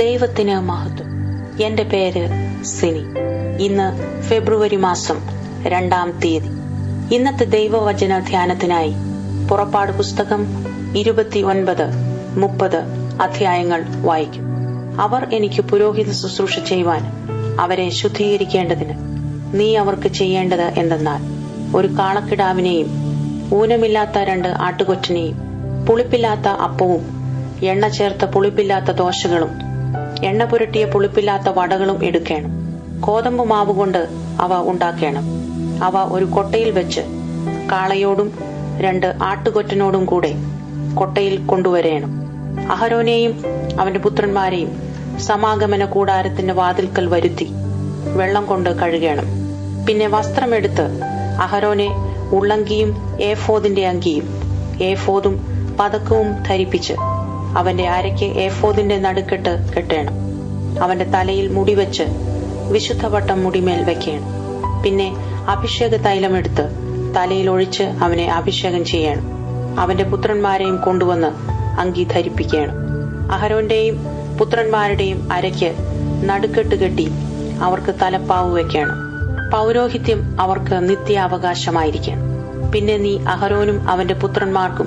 ദൈവത്തിന് മഹത്വം എന്റെ പേര് സിനി ഇന്ന് ഫെബ്രുവരി മാസം രണ്ടാം തീയതി ഇന്നത്തെ ദൈവവചന ധ്യാനത്തിനായി പുറപ്പാട് പുസ്തകം ഇരുപത്തി ഒൻപത് മുപ്പത് അധ്യായങ്ങൾ വായിക്കും അവർ എനിക്ക് പുരോഹിത ശുശ്രൂഷ ചെയ്യുവാൻ അവരെ ശുദ്ധീകരിക്കേണ്ടതിന് നീ അവർക്ക് ചെയ്യേണ്ടത് എന്തെന്നാൽ ഒരു കാളക്കിടാവിനെയും ഊനമില്ലാത്ത രണ്ട് ആട്ടുകൊറ്റനെയും പുളിപ്പില്ലാത്ത അപ്പവും എണ്ണ ചേർത്ത പുളിപ്പില്ലാത്ത ദോശകളും എണ്ണ പുരട്ടിയ പുളിപ്പില്ലാത്ത വടകളും എടുക്കണം കോതമ്പ് മാവ് കൊണ്ട് അവ ഉണ്ടാക്കണം അവ ഒരു കൊട്ടയിൽ വെച്ച് കാളയോടും രണ്ട് ആട്ടുകൊറ്റനോടും കൂടെ കൊട്ടയിൽ കൊണ്ടുവരേണം അഹരോനെയും അവന്റെ പുത്രന്മാരെയും സമാഗമന കൂടാരത്തിന്റെ വാതിൽക്കൽ വരുത്തി വെള്ളം കൊണ്ട് കഴുകണം പിന്നെ വസ്ത്രമെടുത്ത് അഹരോനെ ഉള്ളങ്കിയും ഏഫോദിന്റെ അങ്കിയും ഏഫോദും പതക്കവും ധരിപ്പിച്ച് അവന്റെ അരയ്ക്ക് ഏഫോദിന്റെ നടുക്കെട്ട് കെട്ടേണം അവന്റെ തലയിൽ മുടിവെച്ച് വിശുദ്ധവട്ടം മുടിമേൽ വെക്കണം പിന്നെ അഭിഷേക തൈലമെടുത്ത് തലയിൽ ഒഴിച്ച് അവനെ അഭിഷേകം ചെയ്യണം അവന്റെ പുത്രന്മാരെയും കൊണ്ടുവന്ന് അങ്കി ധരിപ്പിക്കണം അഹരോന്റെയും പുത്രന്മാരുടെയും അരയ്ക്ക് നടുക്കെട്ട് കെട്ടി അവർക്ക് തലപ്പാവ് വെക്കണം പൗരോഹിത്യം അവർക്ക് നിത്യാവകാശമായിരിക്കണം പിന്നെ നീ അഹരോനും അവന്റെ പുത്രന്മാർക്കും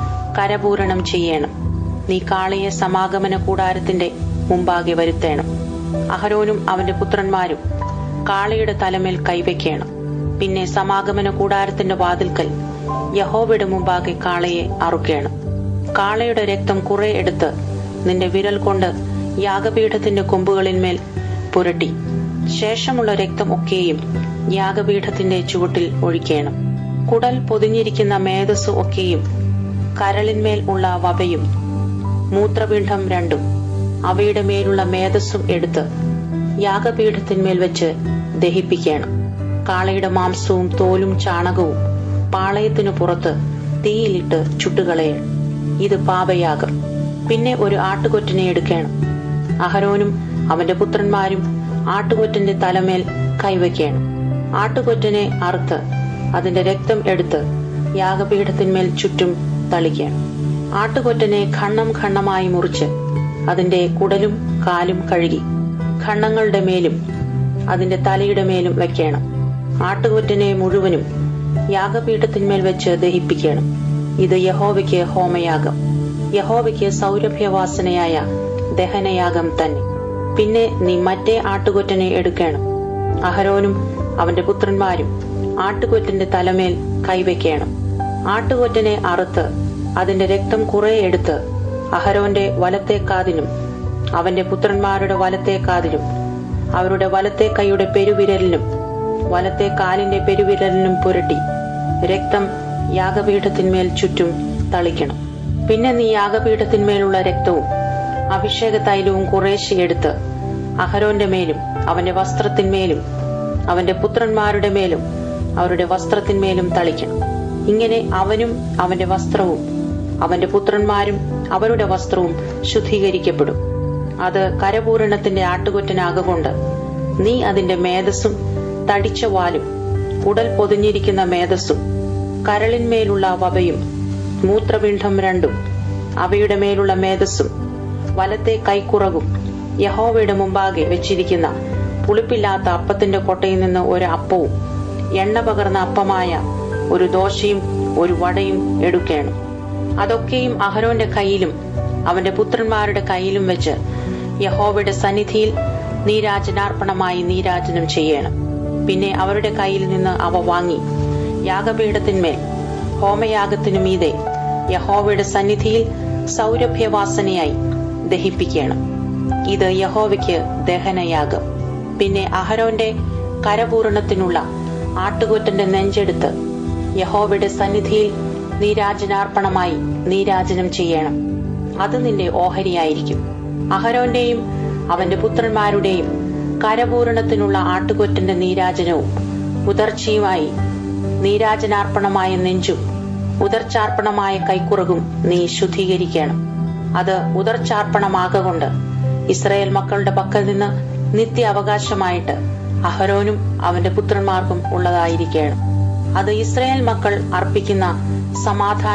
കരപൂരണം ചെയ്യണം നീ കാളയെ സമാഗമന കൂടാരത്തിന്റെ മുമ്പാകെ വരുത്തേണം അഹരോനും അവന്റെ പുത്രന്മാരും കാളയുടെ തലമേൽ കൈവയ്ക്കണം പിന്നെ സമാഗമന കൂടാരത്തിന്റെ വാതിൽക്കൽ യഹോവയുടെ മുമ്പാകെ കാളയെ അറുക്കണം കാളയുടെ രക്തം കുറെ എടുത്ത് നിന്റെ വിരൽ കൊണ്ട് യാഗപീഠത്തിന്റെ കൊമ്പുകളിന്മേൽ പുരട്ടി ശേഷമുള്ള രക്തം ഒക്കെയും യാഗപീഠത്തിന്റെ ചുവട്ടിൽ ഒഴിക്കണം കുടൽ പൊതിഞ്ഞിരിക്കുന്ന മേധസ് ഒക്കെയും കരളിന്മേൽ ഉള്ള വപയും മൂത്രപിണ്ഡം രണ്ടും അവയുടെ മേലുള്ള മേധസ്സും എടുത്ത് യാഗപീഠത്തിന്മേൽ വെച്ച് ദഹിപ്പിക്കണം കാളയുടെ മാംസവും തോലും ചാണകവും പാളയത്തിനു പുറത്ത് തീയിലിട്ട് ചുട്ടുകളയണം ഇത് പാപയാഗം പിന്നെ ഒരു ആട്ടുകൊറ്റനെ എടുക്കണം അഹരോനും അവന്റെ പുത്രന്മാരും ആട്ടുകൊറ്റന്റെ തലമേൽ കൈവയ്ക്കണം ആട്ടുകൊറ്റനെ അറുത്ത് അതിന്റെ രക്തം എടുത്ത് യാഗപീഠത്തിന്മേൽ ചുറ്റും തളിക്കണം ആട്ടുകൊറ്റനെ ഖണ്ണം ഖണ്ണമായി മുറിച്ച് അതിന്റെ കുടലും കാലും കഴുകി ഖണ്ണങ്ങളുടെ മേലും അതിന്റെ തലയുടെ മേലും വെക്കണം ആട്ടുകൊറ്റനെ മുഴുവനും യാഗപീഠത്തിന്മേൽ വെച്ച് ദഹിപ്പിക്കണം ഇത് യഹോവയ്ക്ക് ഹോമയാഗം യഹോവയ്ക്ക് സൗരഭ്യവാസനയായ ദഹനയാഗം തന്നെ പിന്നെ നീ മറ്റേ ആട്ടുകൊറ്റനെ എടുക്കണം അഹരോനും അവന്റെ പുത്രന്മാരും ആട്ടുകൊറ്റന്റെ തലമേൽ കൈവയ്ക്കണം ആട്ടുകൊറ്റനെ അറുത്ത് അതിന്റെ രക്തം കുറെ എടുത്ത് അഹരോന്റെ വലത്തെ കാതിനും അവന്റെ പുത്രന്മാരുടെ വലത്തെ കാതിലും അവരുടെ വലത്തെ കൈയുടെ പെരുവിരലിനും വലത്തെ കാലിന്റെ പെരുവിരലിനും പുരട്ടി രക്തം യാഗപീഠത്തിന്മേൽ ചുറ്റും തളിക്കണം പിന്നെ നീ യാഗപീഠത്തിന്മേലുള്ള രക്തവും അഭിഷേക തൈലവും കുറേശ്ശെ എടുത്ത് അഹരോന്റെ മേലും അവന്റെ വസ്ത്രത്തിന്മേലും അവന്റെ പുത്രന്മാരുടെ മേലും അവരുടെ വസ്ത്രത്തിന്മേലും തളിക്കണം ഇങ്ങനെ അവനും അവന്റെ വസ്ത്രവും അവന്റെ പുത്രന്മാരും അവരുടെ വസ്ത്രവും ശുദ്ധീകരിക്കപ്പെടും അത് കരപൂരണത്തിന്റെ ആട്ടുകൊറ്റനാകൊണ്ട് നീ അതിന്റെ മേധസ്സും തടിച്ച വാലും കുടൽ പൊതിഞ്ഞിരിക്കുന്ന മേധസ്സും കരളിന്മേലുള്ള വവയും മൂത്രപിണ്ഡം രണ്ടും അവയുടെ മേലുള്ള മേധസ്സും വലത്തെ കൈക്കുറകും യഹോവയുടെ മുമ്പാകെ വെച്ചിരിക്കുന്ന പുളിപ്പില്ലാത്ത അപ്പത്തിന്റെ കൊട്ടയിൽ നിന്ന് ഒരു അപ്പവും എണ്ണ പകർന്ന അപ്പമായ ഒരു ദോശയും ഒരു വടയും എടുക്കണം അതൊക്കെയും അഹരോന്റെ കയ്യിലും അവന്റെ പുത്രന്മാരുടെ കയ്യിലും വെച്ച് യഹോവയുടെ സന്നിധിയിൽ നീരാജനാർപ്പണമായി നീരാജനം ചെയ്യണം പിന്നെ അവരുടെ കയ്യിൽ നിന്ന് അവ വാങ്ങി യാഗപീഠത്തിന്മേൽ ഹോമയാഗത്തിനു മീതെ യഹോവയുടെ സന്നിധിയിൽ സൗരഭ്യവാസനയായി ദഹിപ്പിക്കണം ഇത് യഹോവയ്ക്ക് ദഹനയാഗം പിന്നെ അഹരോന്റെ കരപൂരണത്തിനുള്ള ആട്ടുകൊറ്റന്റെ നെഞ്ചെടുത്ത് യഹോവയുടെ സന്നിധിയിൽ നീരാജനാർപ്പണമായി നീരാജനം ചെയ്യണം അത് നിന്റെ ഓഹരിയായിരിക്കും അഹരോന്റെയും അവന്റെ പുത്രന്മാരുടെയും കരപൂരണത്തിനുള്ള ആട്ടുകൊറ്റന്റെ നീരാജനവും ഉദർച്ചയുമായി നീരാജനാർപ്പണമായ നെഞ്ചും ഉദർച്ചാർപ്പണമായ കൈക്കുറകും നീ ശുദ്ധീകരിക്കണം അത് ഉദർച്ചാർപ്പണമാകൊണ്ട് ഇസ്രയേൽ മക്കളുടെ പക്കൽ നിന്ന് നിത്യ അവകാശമായിട്ട് അഹരോനും അവന്റെ പുത്രന്മാർക്കും ഉള്ളതായിരിക്കണം അത് ഇസ്രയേൽ മക്കൾ അർപ്പിക്കുന്ന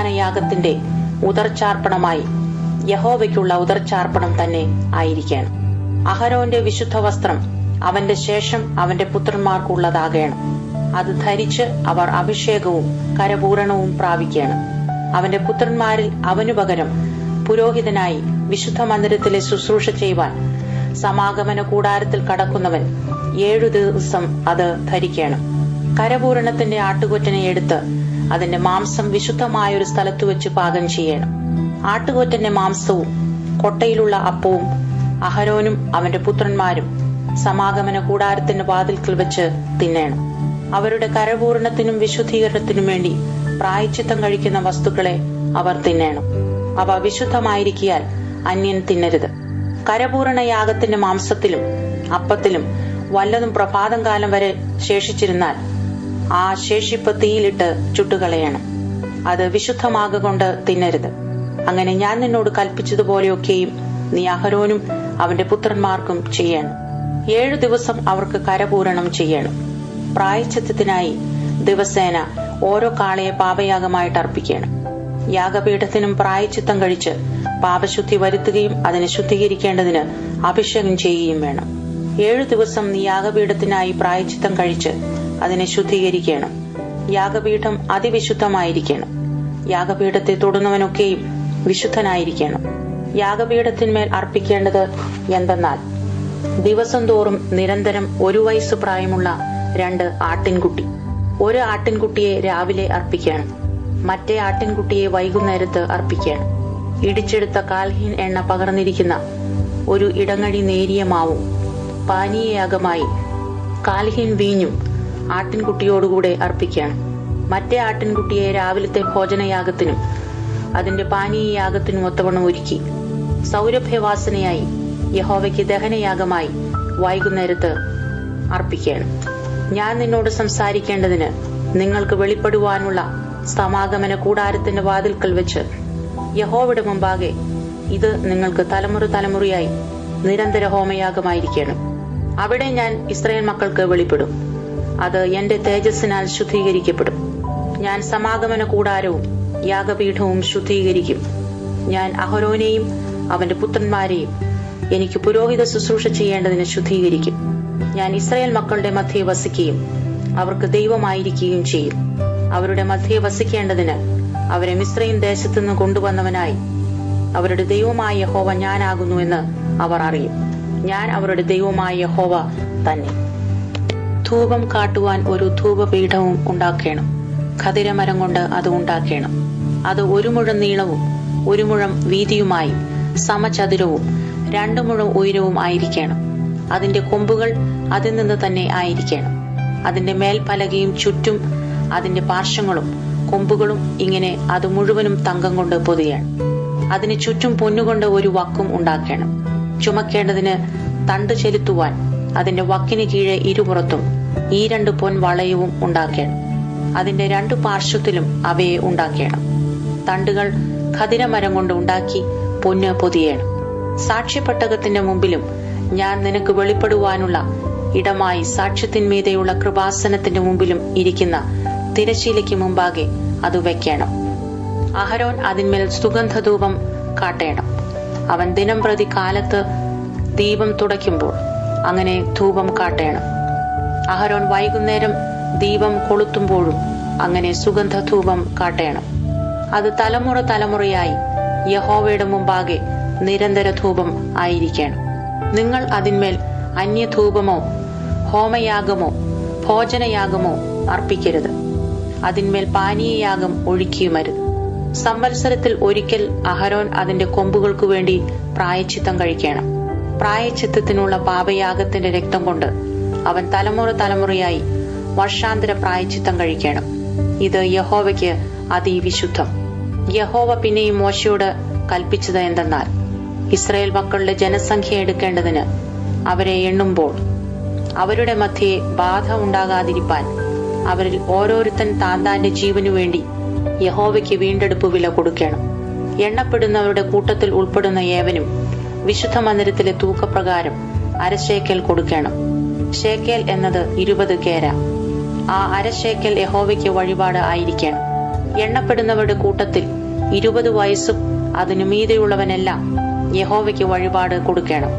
സമാധാനയാഗത്തിന്റെ ഉദർച്ചാർപ്പണമായി യഹോവയ്ക്കുള്ള ഉദർച്ചാർപ്പണം തന്നെ ആയിരിക്കണം അഹരോന്റെ വിശുദ്ധ വസ്ത്രം അവന്റെ ശേഷം അവന്റെ പുത്രന്മാർക്കുള്ളതാകണം അത് ധരിച്ച് അവർ അഭിഷേകവും കരപൂരണവും പ്രാപിക്കണം അവന്റെ പുത്രന്മാരിൽ അവനു പകരം പുരോഹിതനായി വിശുദ്ധ മന്ദിരത്തിലെ ശുശ്രൂഷ ചെയ്യുവാൻ സമാഗമന കൂടാരത്തിൽ കടക്കുന്നവൻ ഏഴു ദിവസം അത് ധരിക്കണം കരപൂരണത്തിന്റെ ആട്ടുകൊറ്റനെ എടുത്ത് അതിന്റെ മാംസം വിശുദ്ധമായ ഒരു സ്ഥലത്തു വെച്ച് പാകം ചെയ്യണം ആട്ടുകൊറ്റന്റെ മാംസവും കൊട്ടയിലുള്ള അപ്പവും അഹരോനും അവന്റെ പുത്രന്മാരും സമാഗമന കൂടാരത്തിന്റെ വാതിൽക്കൽ വെച്ച് തിന്നേണം അവരുടെ കരപൂരണത്തിനും വിശുദ്ധീകരണത്തിനും വേണ്ടി പ്രായച്ചിത്തം കഴിക്കുന്ന വസ്തുക്കളെ അവർ തിന്നേണം അവ വിശുദ്ധമായിരിക്കിയാൽ അന്യൻ തിന്നരുത് കരപൂരണ യാഗത്തിന്റെ മാംസത്തിലും അപ്പത്തിലും വല്ലതും പ്രഭാതം കാലം വരെ ശേഷിച്ചിരുന്നാൽ ആ ശേഷിപ്പ് തീയിലിട്ട് ചുട്ടുകളയണം അത് വിശുദ്ധമാകൊണ്ട് തിന്നരുത് അങ്ങനെ ഞാൻ നിന്നോട് കൽപ്പിച്ചതുപോലെയൊക്കെയും നീ അഹരോനും അവന്റെ പുത്രന്മാർക്കും ചെയ്യണം ഏഴു ദിവസം അവർക്ക് കരപൂരണം ചെയ്യണം പ്രായച്ചിത്തത്തിനായി ദിവസേന ഓരോ കാളയെ പാപയാഗമായിട്ട് അർപ്പിക്കണം യാഗപീഠത്തിനും പ്രായച്ചിത്തം കഴിച്ച് പാപശുദ്ധി വരുത്തുകയും അതിനെ ശുദ്ധീകരിക്കേണ്ടതിന് അഭിഷേകം ചെയ്യുകയും വേണം ഏഴു ദിവസം നീ യാഗപീഠത്തിനായി പ്രായച്ചിത്തം കഴിച്ച് അതിനെ ശുദ്ധീകരിക്കണം യാഗപീഠം അതിവിശുദ്ധമായിരിക്കണം യാഗപീഠത്തെ തൊടുന്നവനൊക്കെയും വിശുദ്ധനായിരിക്കണം യാഗപീഠത്തിന്മേൽ അർപ്പിക്കേണ്ടത് എന്തെന്നാൽ ദിവസം തോറും നിരന്തരം ഒരു വയസ്സ് പ്രായമുള്ള രണ്ട് ആട്ടിൻകുട്ടി ഒരു ആട്ടിൻകുട്ടിയെ രാവിലെ അർപ്പിക്കണം മറ്റേ ആട്ടിൻകുട്ടിയെ വൈകുന്നേരത്ത് അർപ്പിക്കണം ഇടിച്ചെടുത്ത കാൽഹീൻ എണ്ണ പകർന്നിരിക്കുന്ന ഒരു ഇടങ്ങഴി നേരിയ മാവും പാനീയയാഗമായി കാൽഹീൻ വീഞ്ഞും ആട്ടിൻകുട്ടിയോടുകൂടെ അർപ്പിക്കണം മറ്റേ ആട്ടിൻകുട്ടിയെ രാവിലത്തെ ഭോജനയാഗത്തിനും അതിന്റെ പാനീയയാഗത്തിനും ഒത്തവണ്ണം ഒരുക്കി സൗരഭ്യവാസനയായി യഹോവയ്ക്ക് ദഹനയാഗമായി വൈകുന്നേരത്ത് അർപ്പിക്കണം ഞാൻ നിന്നോട് സംസാരിക്കേണ്ടതിന് നിങ്ങൾക്ക് വെളിപ്പെടുവാനുള്ള സമാഗമന കൂടാരത്തിന്റെ വാതിൽക്കൽ വെച്ച് യഹോവയുടെ മുമ്പാകെ ഇത് നിങ്ങൾക്ക് തലമുറ തലമുറയായി നിരന്തര ഹോമയാഗമായിരിക്കണം അവിടെ ഞാൻ ഇസ്രയേൽ മക്കൾക്ക് വെളിപ്പെടും അത് എന്റെ തേജസ്സിനാൽ ശുദ്ധീകരിക്കപ്പെടും ഞാൻ സമാഗമന കൂടാരവും യാഗപീഠവും ശുദ്ധീകരിക്കും ഞാൻ അഹരോനെയും അവന്റെ പുത്രന്മാരെയും എനിക്ക് പുരോഹിത ശുശ്രൂഷ ചെയ്യേണ്ടതിന് ശുദ്ധീകരിക്കും ഞാൻ ഇസ്രായേൽ മക്കളുടെ മധ്യേ വസിക്കുകയും അവർക്ക് ദൈവമായിരിക്കുകയും ചെയ്യും അവരുടെ മധ്യേ വസിക്കേണ്ടതിന് അവരെ മിശ്രയും ദേശത്തുനിന്ന് കൊണ്ടുവന്നവനായി അവരുടെ ദൈവമായ യഹോവ ഞാനാകുന്നു എന്ന് അവർ അറിയും ഞാൻ അവരുടെ ദൈവമായ യഹോവ തന്നെ ധൂപം കാട്ടുവാൻ ഒരു ധൂപപീഠവും ഉണ്ടാക്കണം ഖതിരമരം കൊണ്ട് അത് ഉണ്ടാക്കണം അത് ഒരു മുഴം നീളവും ഒരു മുഴം വീതിയുമായി സമചതുരവും രണ്ടു മുഴം ഉയരവും ആയിരിക്കണം അതിന്റെ കൊമ്പുകൾ അതിൽ നിന്ന് തന്നെ ആയിരിക്കണം അതിന്റെ മേൽപ്പലകയും ചുറ്റും അതിന്റെ പാർശ്വങ്ങളും കൊമ്പുകളും ഇങ്ങനെ അത് മുഴുവനും തങ്കം കൊണ്ട് പൊതിയണം അതിന് ചുറ്റും പൊന്നുകൊണ്ട് ഒരു വക്കും ഉണ്ടാക്കണം ചുമക്കേണ്ടതിന് തണ്ട് ചെലുത്തുവാൻ അതിന്റെ വക്കിന് കീഴെ ഇരുപുറത്തും ഈ രണ്ട് പൊൻ വളയവും ഉണ്ടാക്കണം അതിന്റെ രണ്ടു പാർശ്വത്തിലും അവയെ ഉണ്ടാക്കണം തണ്ടുകൾ ഖതിരമരം കൊണ്ട് ഉണ്ടാക്കി പൊന്ന് പൊതിയണം സാക്ഷ്യപ്പെട്ടകത്തിന്റെ മുമ്പിലും ഞാൻ നിനക്ക് വെളിപ്പെടുവാനുള്ള ഇടമായി സാക്ഷ്യത്തിന്മീതെയുള്ള കൃപാസനത്തിന്റെ മുമ്പിലും ഇരിക്കുന്ന തിരശീലയ്ക്ക് മുമ്പാകെ അത് വെക്കണം അഹരോൻ അതിന്മേൽ സുഗന്ധധൂപം കാട്ടേണം അവൻ ദിനം പ്രതി കാലത്ത് ദീപം തുടയ്ക്കുമ്പോൾ അങ്ങനെ ധൂപം കാട്ടേണം അഹരോൻ വൈകുന്നേരം ദീപം കൊളുത്തുമ്പോഴും അങ്ങനെ സുഗന്ധധൂപം കാട്ടേണം അത് തലമുറ തലമുറയായി യഹോവയുടെ മുമ്പാകെ നിരന്തര ധൂപം ആയിരിക്കണം നിങ്ങൾ അതിന്മേൽ അന്യധൂപമോ ഹോമയാഗമോ ഭോജനയാഗമോ അർപ്പിക്കരുത് അതിന്മേൽ പാനീയയാഗം ഒഴുക്കിയുമരുത് സംവത്സരത്തിൽ ഒരിക്കൽ അഹരോൻ അതിന്റെ കൊമ്പുകൾക്കു വേണ്ടി പ്രായച്ചിത്തം കഴിക്കണം പ്രായച്ചിത്തത്തിനുള്ള പാപയാഗത്തിന്റെ രക്തം കൊണ്ട് അവൻ തലമുറ തലമുറയായി വർഷാന്തര പ്രായച്ചിത്തം കഴിക്കണം ഇത് യഹോവയ്ക്ക് അതിവിശുദ്ധം യഹോവ പിന്നെയും മോശയോട് കൽപ്പിച്ചത് എന്തെന്നാൽ ഇസ്രായേൽ മക്കളുടെ ജനസംഖ്യ എടുക്കേണ്ടതിന് അവരെ എണ്ണുമ്പോൾ അവരുടെ മധ്യേ ബാധ ഉണ്ടാകാതിരിപ്പാൻ അവരിൽ ഓരോരുത്തൻ താന്താന്റെ ജീവനു വേണ്ടി യഹോവയ്ക്ക് വീണ്ടെടുപ്പ് വില കൊടുക്കണം എണ്ണപ്പെടുന്നവരുടെ കൂട്ടത്തിൽ ഉൾപ്പെടുന്ന ഏവനും വിശുദ്ധ മന്ദിരത്തിലെ തൂക്കപ്രകാരം അരശേക്കൽ കൊടുക്കണം ഷേക്കേൽ എന്നത് ഇരുപത് കേര ആ അരശേക്കൽ യഹോവയ്ക്ക് വഴിപാട് ആയിരിക്കണം എണ്ണപ്പെടുന്നവരുടെ കൂട്ടത്തിൽ ഇരുപത് വയസ്സും അതിനു മീതെയുള്ളവനെല്ലാം യഹോവയ്ക്ക് വഴിപാട് കൊടുക്കണം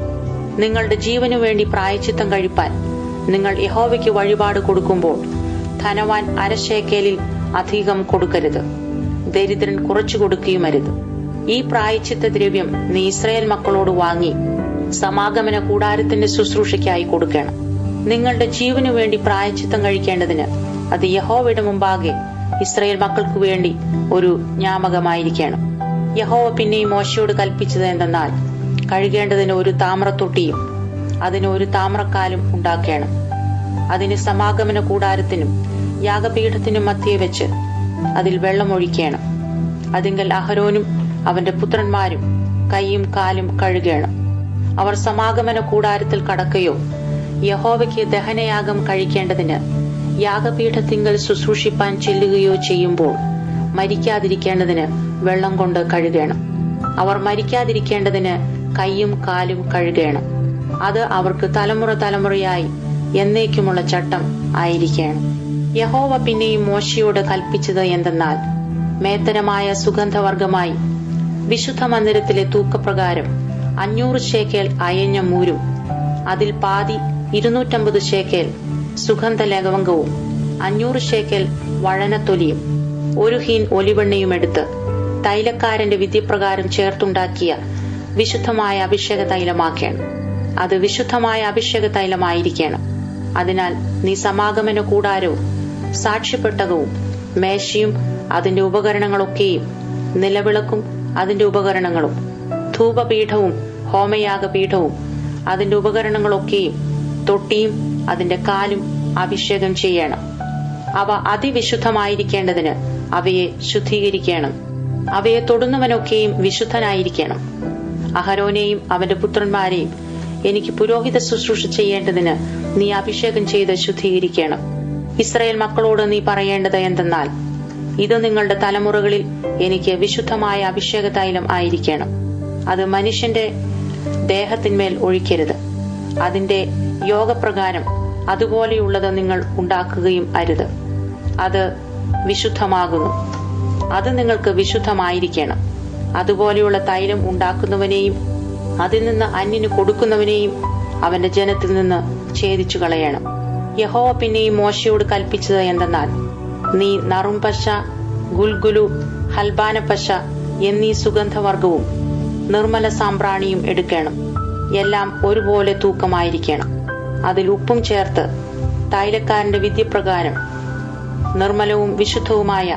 നിങ്ങളുടെ ജീവനു വേണ്ടി പ്രായച്ചിത്തം കഴിപ്പാൻ നിങ്ങൾ യഹോവയ്ക്ക് വഴിപാട് കൊടുക്കുമ്പോൾ ധനവാൻ അരശേക്കേലിൽ അധികം കൊടുക്കരുത് ദരിദ്രൻ കുറച്ചു കൊടുക്കുകയും അരുത് ഈ പ്രായച്ചിത്ത ദ്രവ്യം നീ ഇസ്രയേൽ മക്കളോട് വാങ്ങി സമാഗമന കൂടാരത്തിന്റെ ശുശ്രൂഷയ്ക്കായി കൊടുക്കണം നിങ്ങളുടെ ജീവനു വേണ്ടി പ്രായച്ചിത്തം കഴിക്കേണ്ടതിന് അത് യഹോവയുടെ മുമ്പാകെ ഇസ്രയേൽ മക്കൾക്ക് വേണ്ടി ഒരു ജ്ഞാപകമായിരിക്കണം യഹോവ പിന്നെയും മോശയോട് കൽപ്പിച്ചത് എന്തെന്നാൽ കഴുകേണ്ടതിന് ഒരു താമ്രത്തൊട്ടിയും അതിന് ഒരു താമ്രക്കാലും ഉണ്ടാക്കണം അതിന് സമാഗമന കൂടാരത്തിനും യാഗപീഠത്തിനും മധ്യേ വെച്ച് അതിൽ വെള്ളമൊഴിക്കണം അതിങ്കൽ അഹരോനും അവന്റെ പുത്രന്മാരും കൈയും കാലും കഴുകണം അവർ സമാഗമന കൂടാരത്തിൽ കടക്കുകയോ യഹോവയ്ക്ക് ദഹനയാഗം കഴിക്കേണ്ടതിന് യാഗപീഠത്തിങ്കൽ ശുശ്രൂഷിപ്പാൻ ചെല്ലുകയോ ചെയ്യുമ്പോൾ മരിക്കാതിരിക്കേണ്ടതിന് വെള്ളം കൊണ്ട് കഴുകണം അവർ മരിക്കാതിരിക്കേണ്ടതിന് കൈയും കാലും കഴുകണം അത് അവർക്ക് തലമുറ തലമുറയായി എന്നേക്കുമുള്ള ചട്ടം ആയിരിക്കണം യഹോവ പിന്നെയും മോശയോട് കൽപ്പിച്ചത് എന്തെന്നാൽ മേത്തരമായ സുഗന്ധവർഗമായി വിശുദ്ധ മന്ദിരത്തിലെ തൂക്കപ്രകാരം അഞ്ഞൂറ് ശേക്കേൽ അയഞ്ഞ മൂരും അതിൽ പാതി ഇരുന്നൂറ്റമ്പത് ശേക്കേൽ സുഗന്ധ ലവംഗവും അഞ്ഞൂറ് ശേക്കേൽ വഴനത്തൊലിയും ഒരു ഹീൻ ഒലിവെണ്ണയും എടുത്ത് തൈലക്കാരന്റെ വിധിപ്രകാരം ചേർത്തുണ്ടാക്കിയ വിശുദ്ധമായ അഭിഷേക തൈലമാക്കണം അത് വിശുദ്ധമായ അഭിഷേക തൈലമായിരിക്കണം അതിനാൽ നീ സമാഗമന കൂടാരവും സാക്ഷ്യപ്പെട്ടകവും മേശയും അതിന്റെ ഉപകരണങ്ങളൊക്കെയും നിലവിളക്കും അതിന്റെ ഉപകരണങ്ങളും ധൂപപീഠവും ഹോമയാഗപീഠവും അതിന്റെ ഉപകരണങ്ങളൊക്കെയും തൊട്ടിയും അതിന്റെ കാലും അഭിഷേകം ചെയ്യണം അവ അതിവിശുദ്ധമായിരിക്കേണ്ടതിന് അവയെ ശുദ്ധീകരിക്കണം അവയെ തൊടുന്നവനൊക്കെയും വിശുദ്ധനായിരിക്കണം അഹരോനെയും അവന്റെ പുത്രന്മാരെയും എനിക്ക് പുരോഹിത ശുശ്രൂഷ ചെയ്യേണ്ടതിന് നീ അഭിഷേകം ചെയ്ത് ശുദ്ധീകരിക്കണം ഇസ്രയേൽ മക്കളോട് നീ പറയേണ്ടത് എന്തെന്നാൽ ഇത് നിങ്ങളുടെ തലമുറകളിൽ എനിക്ക് വിശുദ്ധമായ അഭിഷേക തൈലം ആയിരിക്കണം അത് മനുഷ്യന്റെ ദേഹത്തിന്മേൽ ഒഴിക്കരുത് അതിന്റെ യോഗപ്രകാരം അതുപോലെയുള്ളത് നിങ്ങൾ ഉണ്ടാക്കുകയും അരുത് അത് വിശുദ്ധമാകുന്നു അത് നിങ്ങൾക്ക് വിശുദ്ധമായിരിക്കണം അതുപോലെയുള്ള തൈലം ഉണ്ടാക്കുന്നവനെയും അതിൽ നിന്ന് അന്യന് കൊടുക്കുന്നവനെയും അവന്റെ ജനത്തിൽ നിന്ന് ഛേദിച്ചു കളയണം യഹോവ പിന്നെയും മോശയോട് കൽപ്പിച്ചത് എന്തെന്നാൽ നീ നറുംപശ ഗുൽഗുലു ഹൽബാനപ്പശ എന്നീ സുഗന്ധവർഗവും നിർമ്മല സാമ്പ്രാണിയും എടുക്കണം എല്ലാം ഒരുപോലെ തൂക്കമായിരിക്കണം അതിൽ ഉപ്പും ചേർത്ത് തൈലക്കാരന്റെ വിദ്യപ്രകാരം നിർമ്മലവും വിശുദ്ധവുമായ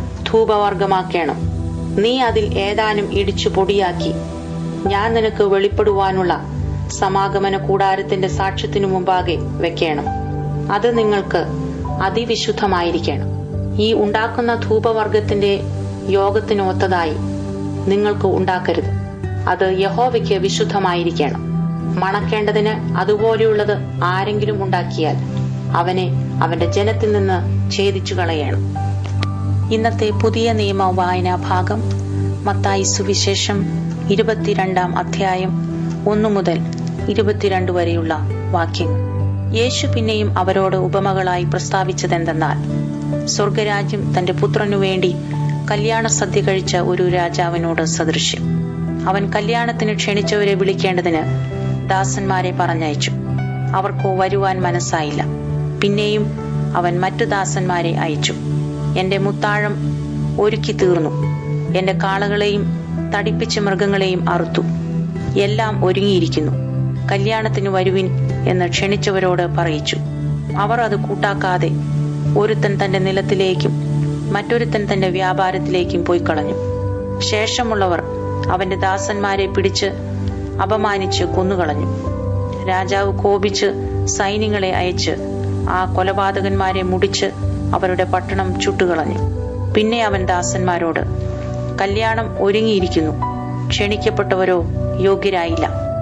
ധൂപവർഗമാക്കണം നീ അതിൽ ഏതാനും ഇടിച്ചു പൊടിയാക്കി ഞാൻ നിനക്ക് വെളിപ്പെടുവാനുള്ള സമാഗമന കൂടാരത്തിന്റെ സാക്ഷ്യത്തിനു മുമ്പാകെ വെക്കണം അത് നിങ്ങൾക്ക് അതിവിശുദ്ധമായിരിക്കണം ഈ ഉണ്ടാക്കുന്ന ധൂപവർഗത്തിന്റെ യോഗത്തിനൊത്തതായി നിങ്ങൾക്ക് ഉണ്ടാക്കരുത് അത് യഹോവയ്ക്ക് വിശുദ്ധമായിരിക്കണം മണക്കേണ്ടതിന് അതുപോലെയുള്ളത് ആരെങ്കിലും ഉണ്ടാക്കിയാൽ അവനെ അവന്റെ ജനത്തിൽ നിന്ന് ഛേദിച്ചു കളയണം ഇന്നത്തെ പുതിയ നിയമ വായനാ ഭാഗം മത്തായി സുവിശേഷം ഇരുപത്തിരണ്ടാം അധ്യായം ഒന്നു മുതൽ ഇരുപത്തിരണ്ട് വരെയുള്ള വാക്യങ്ങൾ യേശു പിന്നെയും അവരോട് ഉപമകളായി പ്രസ്താവിച്ചതെന്തെന്നാൽ സ്വർഗരാജ്യം തന്റെ പുത്രനു വേണ്ടി കല്യാണ സദ്യ കഴിച്ച ഒരു രാജാവിനോട് സദൃശ്യം അവൻ കല്യാണത്തിന് ക്ഷണിച്ചവരെ വിളിക്കേണ്ടതിന് ദാസന്മാരെ പറഞ്ഞയച്ചു അവർക്കോ വരുവാൻ മനസ്സായില്ല പിന്നെയും അവൻ മറ്റു ദാസന്മാരെ അയച്ചു എന്റെ മുത്താഴം ഒരുക്കി തീർന്നു എന്റെ കാളകളെയും തടിപ്പിച്ച മൃഗങ്ങളെയും അറുത്തു എല്ലാം ഒരുങ്ങിയിരിക്കുന്നു കല്യാണത്തിന് വരുവിൻ എന്ന് ക്ഷണിച്ചവരോട് പറയിച്ചു അവർ അത് കൂട്ടാക്കാതെ ഒരുത്തൻ തന്റെ നിലത്തിലേക്കും മറ്റൊരുത്തൻ തന്റെ വ്യാപാരത്തിലേക്കും പോയി കളഞ്ഞു ശേഷമുള്ളവർ അവന്റെ ദാസന്മാരെ പിടിച്ച് അപമാനിച്ച് കൊന്നുകളഞ്ഞു രാജാവ് കോപിച്ച് സൈന്യങ്ങളെ അയച്ച് ആ കൊലപാതകന്മാരെ മുടിച്ച് അവരുടെ പട്ടണം ചുട്ടുകളഞ്ഞു പിന്നെ അവൻ ദാസന്മാരോട് കല്യാണം ഒരുങ്ങിയിരിക്കുന്നു ക്ഷണിക്കപ്പെട്ടവരോ യോഗ്യരായില്ല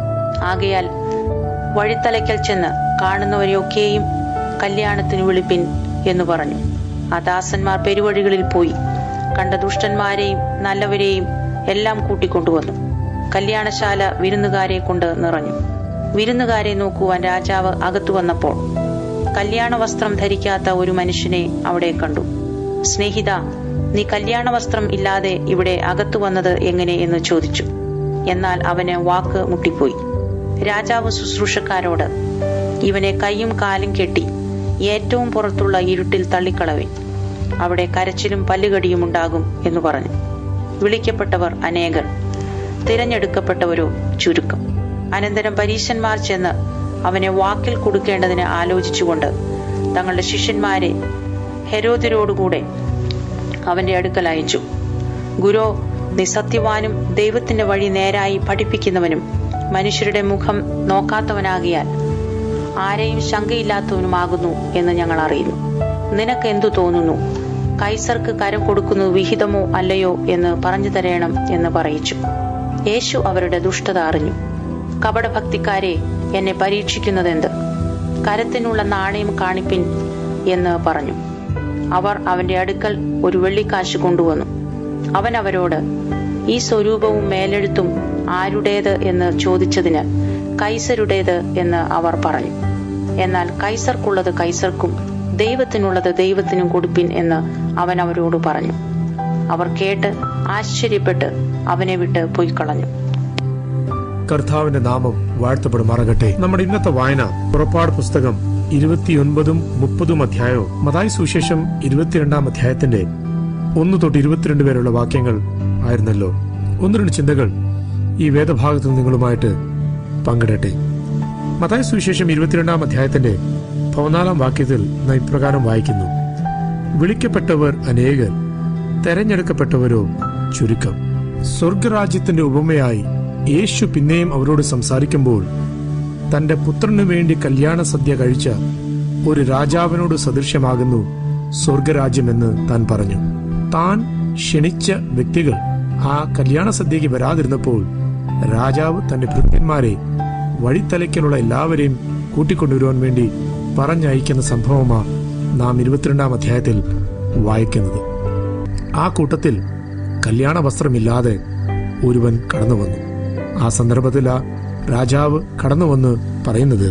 ആകയാൽ വഴിത്തലയ്ക്കൽ ചെന്ന് കാണുന്നവരെയൊക്കെയും കല്യാണത്തിന് വിളിപ്പിൻ എന്ന് പറഞ്ഞു ആ ദാസന്മാർ പെരുവഴികളിൽ പോയി കണ്ട ദുഷ്ടന്മാരെയും നല്ലവരെയും എല്ലാം കൂട്ടിക്കൊണ്ടുവന്നു കല്യാണശാല വിരുന്നുകാരെ കൊണ്ട് നിറഞ്ഞു വിരുന്നുകാരെ നോക്കുവാൻ രാജാവ് അകത്തു വന്നപ്പോൾ കല്യാണ വസ്ത്രം ധരിക്കാത്ത ഒരു മനുഷ്യനെ അവിടെ കണ്ടു സ്നേഹിത നീ കല്യാണ വസ്ത്രം ഇല്ലാതെ ഇവിടെ അകത്തു വന്നത് എങ്ങനെ എന്ന് ചോദിച്ചു എന്നാൽ അവന് വാക്ക് മുട്ടിപ്പോയി രാജാവ് ശുശ്രൂഷക്കാരോട് ഇവനെ കൈയും കാലും കെട്ടി ഏറ്റവും പുറത്തുള്ള ഇരുട്ടിൽ തള്ളിക്കളവിൻ അവിടെ കരച്ചിലും പല്ലുകടിയും ഉണ്ടാകും എന്ന് പറഞ്ഞു വിളിക്കപ്പെട്ടവർ അനേകർ തിരഞ്ഞെടുക്കപ്പെട്ടവരോ ചുരുക്കം അനന്തരം പരീശന്മാർ ചെന്ന് അവനെ വാക്കിൽ കൊടുക്കേണ്ടതിന് ആലോചിച്ചുകൊണ്ട് തങ്ങളുടെ ശിഷ്യന്മാരെ ഹെരോദിനോടുകൂടെ അവന്റെ അടുക്കൽ അയച്ചു ഗുരോ നിസത്യവാനും ദൈവത്തിന്റെ വഴി നേരായി പഠിപ്പിക്കുന്നവനും മനുഷ്യരുടെ മുഖം നോക്കാത്തവനാകിയാൽ ആരെയും ശങ്കയില്ലാത്തവനുമാകുന്നു എന്ന് ഞങ്ങൾ അറിയുന്നു നിനക്ക് എന്തു തോന്നുന്നു കൈസർക്ക് കരം കൊടുക്കുന്നത് വിഹിതമോ അല്ലയോ എന്ന് പറഞ്ഞു തരേണം എന്ന് പറയിച്ചു യേശു അവരുടെ ദുഷ്ടത അറിഞ്ഞു കപടഭക്തിക്കാരെ എന്നെ പരീക്ഷിക്കുന്നതെന്ത് കരത്തിനുള്ള നാണയം കാണിപ്പിൻ എന്ന് പറഞ്ഞു അവർ അവന്റെ അടുക്കൽ ഒരു വെള്ളിക്കാശ് കൊണ്ടുവന്നു അവൻ അവരോട് ഈ സ്വരൂപവും മേലെഴുത്തും ആരുടേത് എന്ന് ചോദിച്ചതിന് കൈസരുടേത് എന്ന് അവർ പറഞ്ഞു എന്നാൽ കൈസർക്കുള്ളത് കൈസർക്കും ദൈവത്തിനുള്ളത് ദൈവത്തിനും കൊടുപ്പിൻ എന്ന് അവൻ അവരോട് പറഞ്ഞു അവർ കേട്ട് ആശ്ചര്യപ്പെട്ട് അവനെ വിട്ട് പോയിക്കളഞ്ഞു കർത്താവിന്റെ നാമം വാഴ്ത്തപ്പെടുമാറാകട്ടെ നമ്മുടെ ഇന്നത്തെ വായന പുറപ്പാട് പുസ്തകം ഇരുപത്തിയൊൻപതും മുപ്പതും അധ്യായവും മതായി സുവിശേഷം ഇരുപത്തിരണ്ടാം അധ്യായത്തിന്റെ ഒന്ന് തൊട്ട് ഇരുപത്തിരണ്ട് വരെയുള്ള വാക്യങ്ങൾ ആയിരുന്നല്ലോ ഒന്ന് രണ്ട് ചിന്തകൾ ഈ വേദഭാഗത്ത് നിങ്ങളുമായിട്ട് പങ്കിടട്ടെ മതായി സുവിശേഷം ഇരുപത്തിരണ്ടാം അധ്യായത്തിന്റെ പതിനാലാം വാക്യത്തിൽ നാം ഇപ്രകാരം വായിക്കുന്നു വിളിക്കപ്പെട്ടവർ അനേകർ തെരഞ്ഞെടുക്കപ്പെട്ടവരോ ചുരുക്കം സ്വർഗരാജ്യത്തിന്റെ ഉപമയായി യേശു പിന്നെയും അവരോട് സംസാരിക്കുമ്പോൾ തന്റെ പുത്രനു വേണ്ടി കല്യാണ സദ്യ കഴിച്ച ഒരു രാജാവിനോട് സദൃശ്യമാകുന്നു സ്വർഗരാജ്യമെന്ന് താൻ പറഞ്ഞു താൻ ക്ഷണിച്ച വ്യക്തികൾ ആ കല്യാണ സദ്യയ്ക്ക് വരാതിരുന്നപ്പോൾ രാജാവ് തന്റെ ഭൃത്യന്മാരെ വഴിത്തലയ്ക്കലുള്ള എല്ലാവരെയും കൂട്ടിക്കൊണ്ടുവരുവാൻ വേണ്ടി പറഞ്ഞയക്കുന്ന സംഭവമാ നാം ഇരുപത്തിരണ്ടാം അധ്യായത്തിൽ വായിക്കുന്നത് ആ കൂട്ടത്തിൽ കല്യാണ വസ്ത്രമില്ലാതെ ഒരുവൻ കടന്നു വന്നു ആ സന്ദർഭത്തിൽ ആ രാജാവ് കടന്നു വന്ന് പറയുന്നത്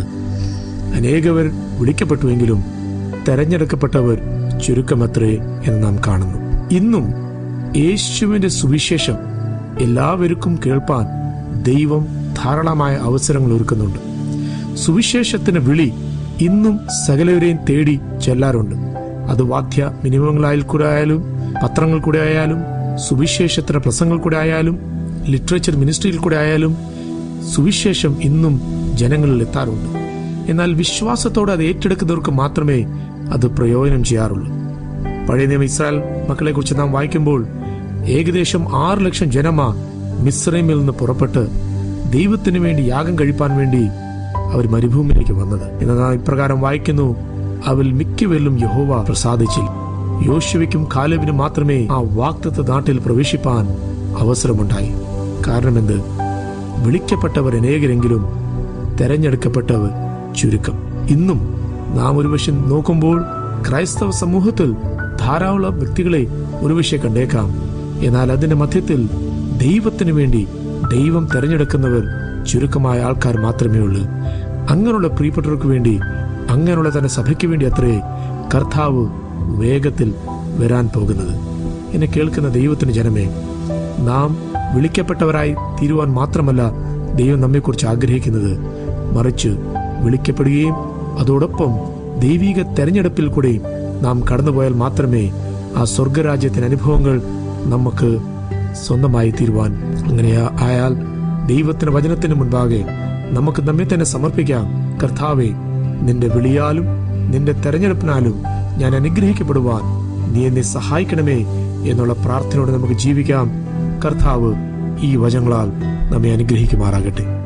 അനേകവർ വിളിക്കപ്പെട്ടുവെങ്കിലും തെരഞ്ഞെടുക്കപ്പെട്ടവർ ചുരുക്കമത്രേ എന്ന് നാം കാണുന്നു ഇന്നും യേശുവിന്റെ സുവിശേഷം എല്ലാവർക്കും കേൾപ്പാൻ ദൈവം ധാരാളമായ അവസരങ്ങൾ ഒരുക്കുന്നുണ്ട് സുവിശേഷത്തിന് വിളി ഇന്നും സകലവരെയും തേടി ചെല്ലാറുണ്ട് അത് വാദ്യ മിനിമങ്ങളായിൽ കൂടെ ആയാലും പത്രങ്ങൾ കൂടെ ആയാലും സുവിശേഷത്തിന് പ്രസംഗങ്ങൾ കൂടെ ആയാലും ലിറ്ററേച്ചർ മിനിസ്ട്രിയിൽ കൂടെ ആയാലും സുവിശേഷം ഇന്നും ജനങ്ങളിൽ എത്താറുണ്ട് എന്നാൽ വിശ്വാസത്തോടെ അത് ഏറ്റെടുക്കുന്നവർക്ക് മാത്രമേ അത് പ്രയോജനം ചെയ്യാറുള്ളൂ പഴയ നിയമ ഇസ്രായേൽ മക്കളെ കുറിച്ച് നാം വായിക്കുമ്പോൾ ഏകദേശം ആറ് ലക്ഷം ജനമാ മിസ്രൈമിൽ നിന്ന് പുറപ്പെട്ട് ദൈവത്തിനു വേണ്ടി യാഗം കഴിപ്പാൻ വേണ്ടി അവർ മരുഭൂമിയിലേക്ക് വന്നത് എന്നാൽ നാം ഇപ്രകാരം വായിക്കുന്നു അവൽ മിക്കവരിലും യഹോവ പ്രസാദിച്ചില്ല യോശുവയ്ക്കും കാലവിനും മാത്രമേ ആ വാക്തത്വ നാട്ടിൽ പ്രവേശിപ്പാൻ അവസരമുണ്ടായി കാരണമെന്ത് വിളിക്കപ്പെട്ടവർ അനേകരെങ്കിലും തെരഞ്ഞെടുക്കപ്പെട്ടവർ ചുരുക്കം ഇന്നും നാം ഒരുപക്ഷെ നോക്കുമ്പോൾ ക്രൈസ്തവ സമൂഹത്തിൽ ധാരാളം വ്യക്തികളെ ഒരുപക്ഷെ കണ്ടേക്കാം എന്നാൽ അതിന്റെ മധ്യത്തിൽ ദൈവത്തിനു വേണ്ടി ദൈവം തെരഞ്ഞെടുക്കുന്നവർ ചുരുക്കമായ ആൾക്കാർ മാത്രമേ ഉള്ളൂ അങ്ങനെയുള്ള പ്രിയപ്പെട്ടവർക്ക് വേണ്ടി അങ്ങനെയുള്ള തന്റെ സഭയ്ക്ക് വേണ്ടി അത്രേ കർത്താവ് വേഗത്തിൽ വരാൻ പോകുന്നത് എന്നെ കേൾക്കുന്ന ദൈവത്തിന് ജനമേ നാം വിളിക്കപ്പെട്ടവരായി തീരുവാൻ മാത്രമല്ല ദൈവം നമ്മെക്കുറിച്ച് ആഗ്രഹിക്കുന്നത് മറിച്ച് വിളിക്കപ്പെടുകയും അതോടൊപ്പം ദൈവിക തെരഞ്ഞെടുപ്പിൽ കൂടെയും നാം കടന്നുപോയാൽ മാത്രമേ ആ സ്വർഗരാജ്യത്തിന്റെ അനുഭവങ്ങൾ നമുക്ക് സ്വന്തമായി തീരുവാൻ അങ്ങനെ ആയാൽ ദൈവത്തിന്റെ വചനത്തിന് മുൻപാകെ നമുക്ക് നമ്മെ തന്നെ സമർപ്പിക്കാം കർത്താവെ നിന്റെ വിളിയാലും നിന്റെ തെരഞ്ഞെടുപ്പിനാലും ഞാൻ അനുഗ്രഹിക്കപ്പെടുവാൻ നീ എന്നെ സഹായിക്കണമേ എന്നുള്ള പ്രാർത്ഥനയോടെ നമുക്ക് ജീവിക്കാം കർത്താവ് ഈ വചങ്ങളാൽ നമ്മെ അനുഗ്രഹിക്കുമാറാകട്ടെ